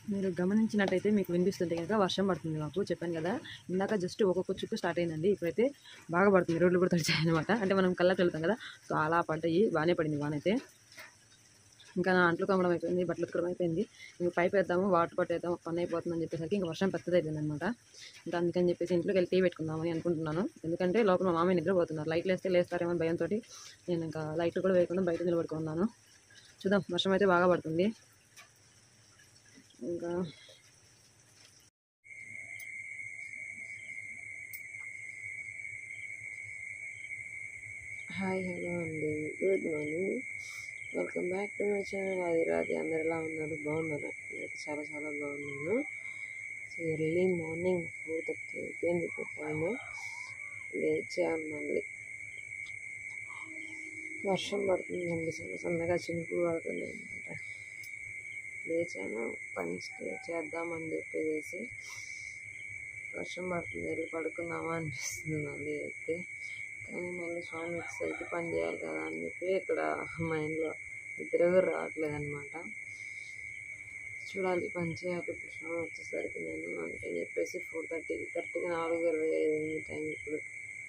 మీరు గమనించినట్టయితే మీకు వినిపిస్తుంటే కనుక వర్షం పడుతుంది మాకు చెప్పాను కదా ఇందాక జస్ట్ ఒక్కొక్క చుక్క స్టార్ట్ అయిందండి ఇప్పుడైతే బాగా పడుతుంది రోడ్లు కూడా తడిచాయి అనమాట అంటే మనం కళ్ళకి వెళ్తాం కదా సో అలా పడ్డాయి బాగానే పడింది వానైతే ఇంకా నా అంట్లు కమ్మడం అయిపోయింది బట్టలు ఉతకడం అయిపోయింది ఇంకా పైప్ వేద్దాము వాటర్ పట్టేద్దాం పని అయిపోతుందని చెప్పేసరికి ఇంకా వర్షం పెద్దది అయిపోయింది అనమాట ఇంకా అందుకని చెప్పేసి ఇంట్లోకి వెళ్ళి టీ పెట్టుకుందామని అనుకుంటున్నాను ఎందుకంటే లోపల మా మామయ్య నిద్రపోతున్నారు లైట్లు వేస్తే లేస్తారేమో అని భయంతో నేను ఇంకా లైట్లు కూడా వేయకుండా బయట నిలబడుకున్నాను చూద్దాం వర్షం అయితే బాగా పడుతుంది ఇంకా హాయ్ హలో అండి good morning welcome back to my channel అది రాది అందరు ఎలా ఉన్నారు బాగున్నారు నేనైతే చాలా చాలా బాగున్నాను so early morning four thirty అయిపోయింది ఇప్పుడు టైమ్ లేచాను మళ్ళీ వర్షం పడుతుందండి చాలా సన్నగా చినుకులు పడుతుంది అనమాట లేచాను పని స్టే- చేద్దామని చెప్పేసి వర్షం పడుతుంది వెళ్ళి పడుకుందామా అనిపిస్తుంది మళ్ళీ అయితే కానీ మళ్ళీ స్వామి వచ్చేసరికి పని చేయాలి కదా అని చెప్పి ఇక్కడ మైండ్లో నిద్ర కూడా రావట్లేదు అనమాట చూడాలి పని చేయాలి ఇప్పుడు స్వామి వచ్చేసరికి నేను అందుకని చెప్పేసి ఫోర్ థర్టీ కరెక్ట్గా నాలుగు ఇరవై ఐదు అయింది టైం ఇప్పుడు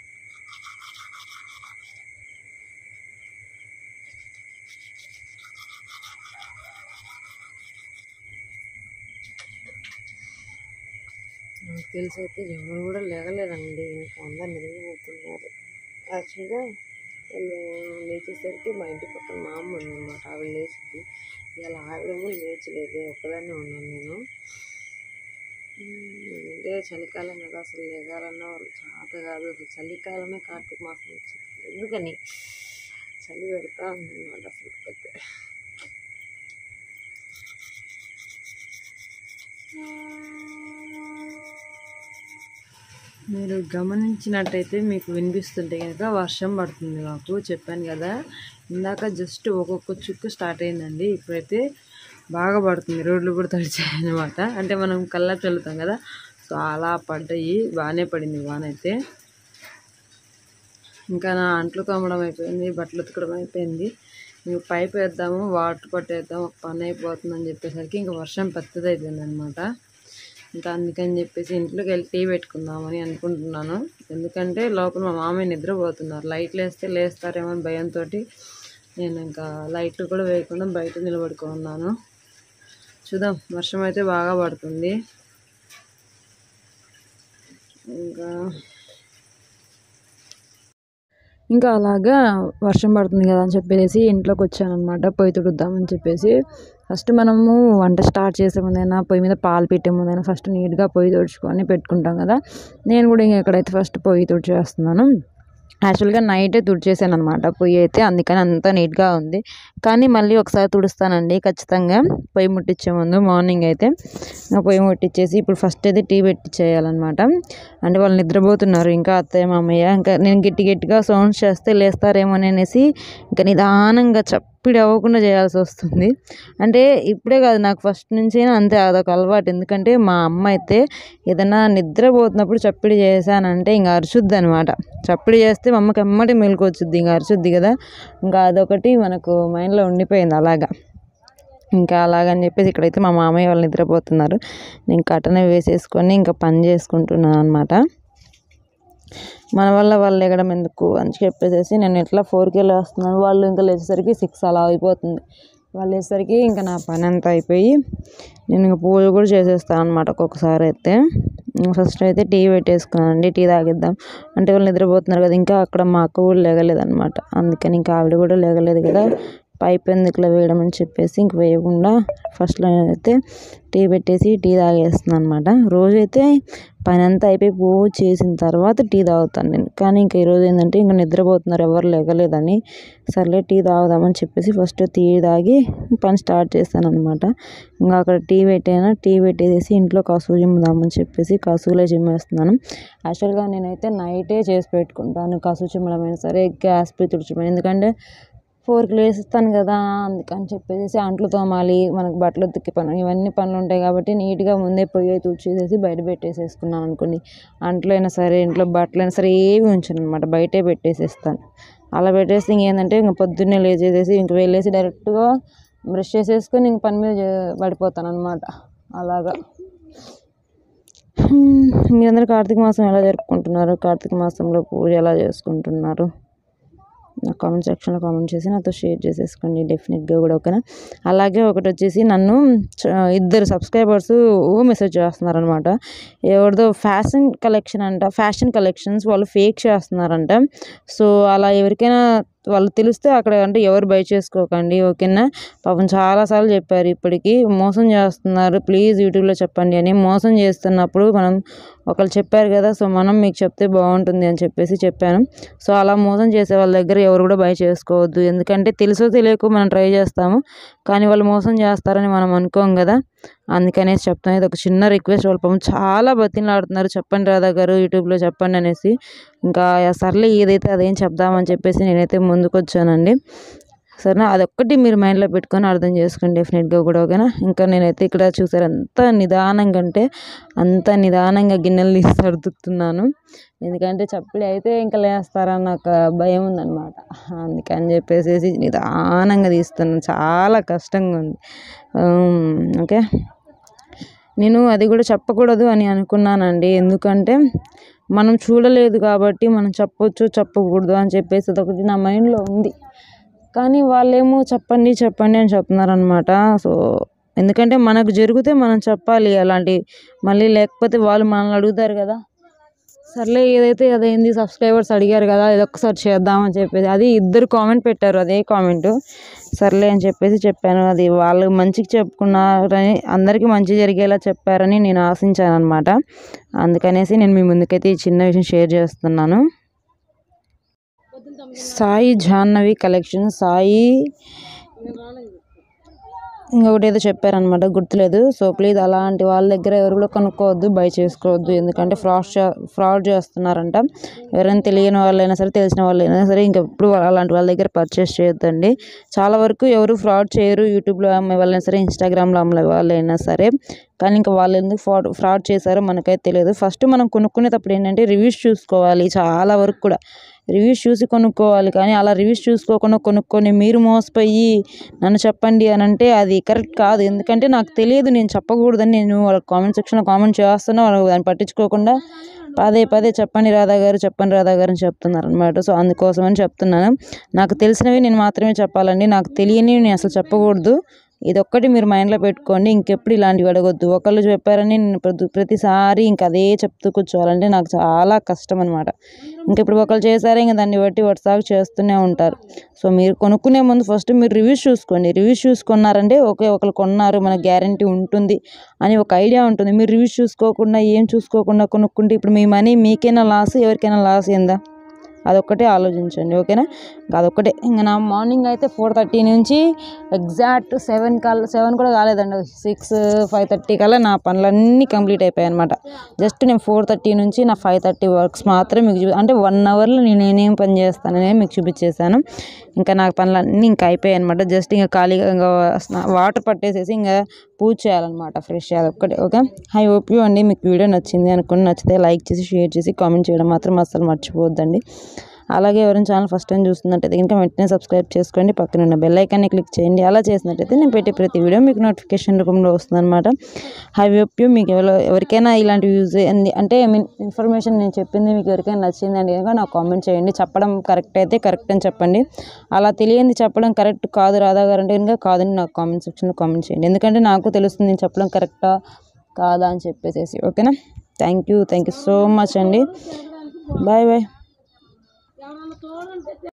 నాకు తెలిసి అయితే ఎవరు కూడా లేగలేదండి ఇంకా అందరు నిద్రపోతున్నారు యాక్చువల్గా వీళ్ళు లేచేసరికి మా ఇంటి పక్కన మా అమ్మ ఉందన్నమాట ఆవిడ లేచింది ఇవాళ ఆవిడేమో లేచలేదు ఒక్కదాన్నే ఉన్నాను నేను ఉమ్, అంటే చలికాలం కదా అసలు లేగాలన్నా వాళ్ళు చేత కాదు అసలు చలికాలమే కార్తీక మాసం వచ్చింది ఎందుకని చలి పెడతా ఉందన్నమాట అసలు పెద్ద మీరు గమనించినట్టయితే మీకు వినిపిస్తుంటే కనుక వర్షం పడుతుంది మాకు చెప్పాను కదా ఇందాక జస్ట్ ఒక్కొక్క చుక్క స్టార్ట్ అయిందండి ఇప్పుడైతే బాగా పడుతుంది రోడ్లు కూడా తడిచాయి అనమాట అంటే మనం కల్లా చల్లుతాం కదా సో అలా పడ్డాయి బాగానే పడింది వాన అయితే ఇంకా నా అంట్లు కమ్మడం అయిపోయింది బట్టలు ఉతకడం అయిపోయింది ఇంక పైప్ వేద్దాము వాటర్ పట్టేద్దాం పని అయిపోతుంది అని చెప్పేసరికి ఇంకా వర్షం పెద్దది అయిపోయింది అనమాట ఇంకా అందుకని చెప్పేసి ఇంట్లోకి వెళ్ళి టీ పెట్టుకుందామని అనుకుంటున్నాను ఎందుకంటే లోపల మా మామయ్య నిద్రపోతున్నారు లైట్లు వేస్తే లేస్తారేమో అని భయంతో నేను ఇంకా లైట్లు కూడా వేయకుండా బయట నిలబడుకున్నాను చూద్దాం వర్షం అయితే బాగా పడుతుంది ఇంకా ఇంకా అలాగా వర్షం పడుతుంది కదా అని చెప్పేసి ఇంట్లోకి వచ్చాను అనమాట పొయ్యి తుడుద్దామని చెప్పేసి ఫస్ట్ మనము వంట స్టార్ట్ చేసే ముందైనా పొయ్యి మీద పాలు పెట్టే ముందైనా ఫస్ట్ నీట్గా పొయ్యి తుడుచుకొని పెట్టుకుంటాం కదా నేను కూడా ఇంక ఎక్కడైతే ఫస్ట్ పొయ్యి తుడిచేస్తున్నాను యాక్చువల్గా నైటే తుడిచేసాను అనమాట పొయ్యి అయితే అందుకని అంతా నీట్గా ఉంది కానీ మళ్ళీ ఒకసారి తుడుస్తానండి ఖచ్చితంగా పొయ్యి ముట్టించే ముందు మార్నింగ్ అయితే ఇంకా పొయ్యి ముట్టించేసి ఇప్పుడు ఫస్ట్ అయితే టీ పెట్టి చేయాలన్నమాట అంటే వాళ్ళు నిద్రపోతున్నారు ఇంకా అత్తయ్య మామయ్య ఇంకా నేను గట్టి గట్టిగా సౌండ్స్ చేస్తే లేస్తారేమో అనేసి ఇంకా నిదానంగా చప్పిడి అవ్వకుండా చేయాల్సి వస్తుంది అంటే ఇప్పుడే కాదు నాకు ఫస్ట్ నుంచి అంతే అదొక అలవాటు ఎందుకంటే మా అమ్మ అయితే ఏదైనా నిద్రపోతున్నప్పుడు చప్పిడి చేశానంటే ఇంకా అరుచుద్ది అనమాట చప్పిడి చేస్తే మా అమ్మకి ఎమ్మటి మెలకు వచ్చుద్ది ఇంకా అరుచుద్ది కదా ఇంకా అదొకటి మనకు మైండ్లో ఉండిపోయింది అలాగా ఇంకా అలాగని చెప్పేసి ఇక్కడైతే మా మామయ్య వాళ్ళు నిద్రపోతున్నారు నేను కట్టన వేసేసుకొని ఇంకా పని చేసుకుంటున్నాను అనమాట మన వల్ల వాళ్ళు లేగడం ఎందుకు అని చెప్పేసి నేను ఎట్లా ఫోర్కి లేస్తున్నాను వాళ్ళు ఇంకా లేచేసరికి సిక్స్ అలా అయిపోతుంది వాళ్ళు లేచేసరికి ఇంకా నా పని అంతా అయిపోయి నేను ఇంకా పూజ కూడా చేసేస్తాను అనమాట ఒక్కొక్కసారి అయితే ఫస్ట్ అయితే టీ పెట్టేసుకున్నానండి టీ తాగిద్దాం అంటే వాళ్ళు నిద్రపోతున్నారు కదా ఇంకా అక్కడ మా అక్క కూడా లేగలేదు అనమాట అందుకని ఇంకా ఆవిడ కూడా లేగలేదు కదా పైప్ ఎందుకులో వేయడం అని చెప్పేసి ఇంక వేయకుండా ఫస్ట్లో అయితే టీ పెట్టేసి టీ తాగేస్తున్నాను అనమాట రోజైతే పని అంతా అయిపోయి పూజ చేసిన తర్వాత టీ తాగుతాను నేను కానీ ఇంకా ఈరోజు ఏంటంటే ఇంకా నిద్రపోతున్నారు ఎవరు లేగలేదని సర్లే టీ తాగుదామని చెప్పేసి ఫస్ట్ టీ తాగి పని స్టార్ట్ చేస్తాను అనమాట ఇంకా అక్కడ టీ పెట్టాను టీ పెట్టేసి ఇంట్లో కసువు చిమ్ముదామని చెప్పేసి కసువులే చిమ్మేస్తున్నాను యాక్చువల్గా నేనైతే నైటే చేసి పెట్టుకుంటాను కసువు చిమ్మడమైనా సరే గ్యాస్ పై తుడిచడం ఎందుకంటే ఫోర్కి లేస్తాను కదా అందుకని చెప్పేసి అంట్లు తోమాలి మనకు బట్టలు ఉతికి పని ఇవన్నీ పనులు ఉంటాయి కాబట్టి నీట్గా ముందే పొయ్యి తుడిచేసేసి బయట పెట్టేసేసుకున్నాను అనుకోండి అంట్లు అయినా సరే ఇంట్లో బట్టలు అయినా సరే ఏవి ఉంచను అనమాట బయటే పెట్టేసేస్తాను అలా పెట్టేసి ఇంకేంటంటే ఇంక పొద్దున్నే లేచేసేసి ఇంక వెళ్ళేసి డైరెక్ట్గా బ్రష్ చేసేసుకొని ఇంక పని మీద చే- పడిపోతాను అనమాట అలాగా హ్మ్, మీరందరూ కార్తీక మాసం ఎలా జరుపుకుంటున్నారు కార్తీక మాసంలో పూజ ఎలా చేసుకుంటున్నారు నా కామెంట్ సెక్షన్లో కామెంట్ చేసి నాతో షేర్ చేసేసుకోండి డెఫినెట్గా కూడా ఓకేనా అలాగే ఒకటి వచ్చేసి నన్ను చ- ఇద్దరు సబ్స్క్రైబర్స్ ఓ మెసేజ్ చేస్తున్నారనమాట ఎవరిదో ఫ్యాషన్ కలెక్షన్ అంట ఫ్యాషన్ కలెక్షన్స్ వాళ్ళు ఫేక్ చేస్తున్నారంట సో అలా ఎవరికైనా వాళ్ళు తెలిస్తే అక్కడ అంటే ఎవరు బై చేసుకోకండి ఓకేనా పాపం చాలాసార్లు చెప్పారు ఇప్పటికీ మోసం చేస్తున్నారు ప్లీజ్ యూట్యూబ్లో చెప్పండి అని మోసం చేస్తున్నప్పుడు మనం ఒకళ్ళు చెప్పారు కదా సో మనం మీకు చెప్తే బాగుంటుంది అని చెప్పేసి చెప్పాను సో అలా మోసం చేసే వాళ్ళ దగ్గర ఎవరు కూడా బై చేసుకోవద్దు ఎందుకంటే తెలుసో తెలియకో మనం ట్రై చేస్తాము కానీ వాళ్ళు మోసం చేస్తారని మనం అనుకోం కదా అందుకనేసి చెప్తాను ఇది ఒక చిన్న రిక్వెస్ట్ వాళ్ళ పాపం చాలా బతిలాడుతున్నారు చెప్పండి రాధా గారు యూట్యూబ్లో చెప్పండి అనేసి ఇంకా సర్లే ఏదైతే అదేం చెప్దామని చెప్పేసి నేనైతే ముందుకు వచ్చానండి సరేనా అదొక్కటి మీరు మైండ్లో పెట్టుకొని అర్థం చేసుకోండి డెఫినెట్గా కూడా ఓకేనా ఇంకా నేనైతే ఇక్కడ చూసారు ఎంత నిదానంగా అంటే అంత నిదానంగా గిన్నెలు తీసి సర్దుతున్నాను ఎందుకంటే చప్పులు అయితే ఇంకా లేస్తారన్న ఒక భయం ఉందన్నమాట అందుకని చెప్పేసి నిదానంగా తీస్తున్నాను చాలా కష్టంగా ఉంది ఉమ్, ఓకే నేను అది కూడా చెప్పకూడదు అని అనుకున్నానండి ఎందుకంటే మనం చూడలేదు కాబట్టి మనం చెప్పొచ్చు చెప్పకూడదు అని చెప్పేసి అదొకటి నా మైండ్లో ఉంది కానీ వాళ్ళేమో చెప్పండి చెప్పండి అని చెప్తున్నారు అనమాట సో ఎందుకంటే మనకు జరిగితే మనం చెప్పాలి అలాంటి మళ్ళీ లేకపోతే వాళ్ళు మనల్ని అడుగుతారు కదా సర్లే ఏదైతే అదైంది సబ్స్క్రైబర్స్ అడిగారు కదా ఇది ఒక్కసారి చేద్దామని చెప్పేసి అది ఇద్దరు కామెంట్ పెట్టారు అదే కామెంట్ సర్లే అని చెప్పేసి చెప్పాను అది వాళ్ళు మంచికి చెప్పుకున్నారని అందరికీ మంచి జరిగేలా చెప్పారని నేను ఆశించాను అనమాట అందుకనేసి నేను మీ ముందుకైతే ఈ చిన్న విషయం షేర్ చేస్తున్నాను సాయి జాహ్నవి కలెక్షన్ సాయి ఇంకొకటి ఏదో చెప్పారనమాట గుర్తులేదు సో ప్లీజ్ అలాంటి వాళ్ళ దగ్గర ఎవరు కూడా కొనుక్కోవద్దు బై చేసుకోవద్దు ఎందుకంటే ఫ్రాడ్ ఫ్రాడ్ చేస్తున్నారంట ఎవరైనా తెలియని వాళ్ళైనా సరే తెలిసిన వాళ్ళైనా సరే ఇంకెప్పుడు అలాంటి వాళ్ళ దగ్గర పర్చేస్ చేయొద్దండి చాలా వరకు ఎవరు ఫ్రాడ్ చేయరు యూట్యూబ్లో అమ్మే వాళ్ళైనా సరే ఇన్స్టాగ్రామ్లో అమ్మే వాళ్ళైనా సరే కానీ ఇంకా వాళ్ళు ఎందుకు ఫ్రాడ్ ఫ్రాడ్ చేశారో మనకైతే తెలియదు ఫస్ట్ మనం కొనుక్కునేటప్పుడు ఏంటంటే రివ్యూస్ చూసుకోవాలి చాలా వరకు కూడా రివ్యూస్ చూసి కొనుక్కోవాలి కానీ అలా రివ్యూస్ చూసుకోకుండా కొనుక్కొని మీరు మోసపోయి నన్ను చెప్పండి అని అంటే అది కరెక్ట్ కాదు ఎందుకంటే నాకు తెలియదు నేను చెప్పకూడదని నేను వాళ్ళ కామెంట్ సెక్షన్లో కామెంట్ చేస్తున్నా వాళ్ళు దాన్ని పట్టించుకోకుండా పదే పదే చెప్పండి రాధా గారు చెప్పండి రాధా గారు అని చెప్తున్నారు అనమాట సో అందుకోసమని చెప్తున్నాను నాకు తెలిసినవి నేను మాత్రమే చెప్పాలండి నాకు తెలియనివి నేను అసలు చెప్పకూడదు ఇదొక్కటి మీరు మైండ్లో పెట్టుకోండి ఇంకెప్పుడు ఇలాంటివి అడగొద్దు ఒకళ్ళు చెప్పారని నేను ప్రతి ప్రతిసారి ఇంక అదే చెప్తూ కూర్చోవాలంటే నాకు చాలా కష్టం అనమాట ఇంక ఇప్పుడు ఒకళ్ళు చేశారే ఇంక దాన్ని బట్టి వరుసగా చేస్తూనే ఉంటారు సో మీరు కొనుక్కునే ముందు ఫస్ట్ మీరు రివ్యూస్ చూసుకోండి రివ్యూస్ చూసుకున్నారంటే ఓకే ఒకళ్ళు కొన్నారు మనకు గ్యారంటీ ఉంటుంది అని ఒక ఐడియా ఉంటుంది మీరు రివ్యూస్ చూసుకోకుండా ఏం చూసుకోకుండా కొనుక్కుంటే ఇప్పుడు మీ మనీ మీకైనా లాస్ ఎవరికైనా లాస్ ఏందా అదొక్కటే ఆలోచించండి ఓకేనా ఇంకా అదొక్కటే ఇంకా నా మార్నింగ్ అయితే ఫోర్ థర్టీ నుంచి ఎగ్జాక్ట్ సెవెన్ కల్లా సెవెన్ కూడా కాలేదండి సిక్స్ ఫైవ్ థర్టీ కల్లా నా పనులన్నీ కంప్లీట్ అయిపోయాయి అనమాట జస్ట్ నేను ఫోర్ థర్టీ నుంచి నా ఫైవ్ థర్టీ వర్క్స్ మాత్రం మీకు చూ అంటే వన్ అవర్లో నేను నేనేం పని చేస్తానని మీకు చూపించేశాను ఇంకా నాకు పనులన్నీ ఇంకా అయిపోయాయి అనమాట జస్ట్ ఇంకా ఖాళీగా ఇంకా వాటర్ పట్టేసేసి ఇంకా పూజ చేయాలన్నమాట ఫ్రెష్ చేయాలి ఒక్కటే ఓకే హై ఓప్ యూ అండి మీకు వీడియో నచ్చింది అనుకుని నచ్చితే లైక్ చేసి షేర్ చేసి కామెంట్ చేయడం మాత్రం అస్సలు మర్చిపోవద్దండి అలాగే ఎవరైనా ఛానల్ ఫస్ట్ టైం చూస్తున్నట్టయితే ఇంకా వెంటనే సబ్స్క్రైబ్ చేసుకోండి పక్కన ఉన్న బెల్ ఐకాన్ని క్లిక్ చేయండి అలా చేసినట్టయితే నేను పెట్టే ప్రతి వీడియో మీకు నోటిఫికేషన్ రూపంలో వస్తుందన్నమాట హై హోప్ యూ మీకు ఎవరో ఎవరికైనా ఇలాంటి యూజ్ అయింది అంటే ఐ మీన్ ఇన్ఫర్మేషన్ నేను చెప్పింది మీకు ఎవరికైనా నచ్చింది అంటే కనుక నాకు కామెంట్ చేయండి చెప్పడం కరెక్ట్ అయితే కరెక్ట్ అని చెప్పండి అలా తెలియంది చెప్పడం కరెక్ట్ కాదు రాధా గారు అంటే కనుక కాదని నాకు కామెంట్ సెక్షన్లో కామెంట్ చేయండి ఎందుకంటే నాకు తెలుస్తుంది నేను చెప్పడం కరెక్టా కాదా అని చెప్పేసి ఓకేనా thank you thank you so much అండి బాయ్ బాయ్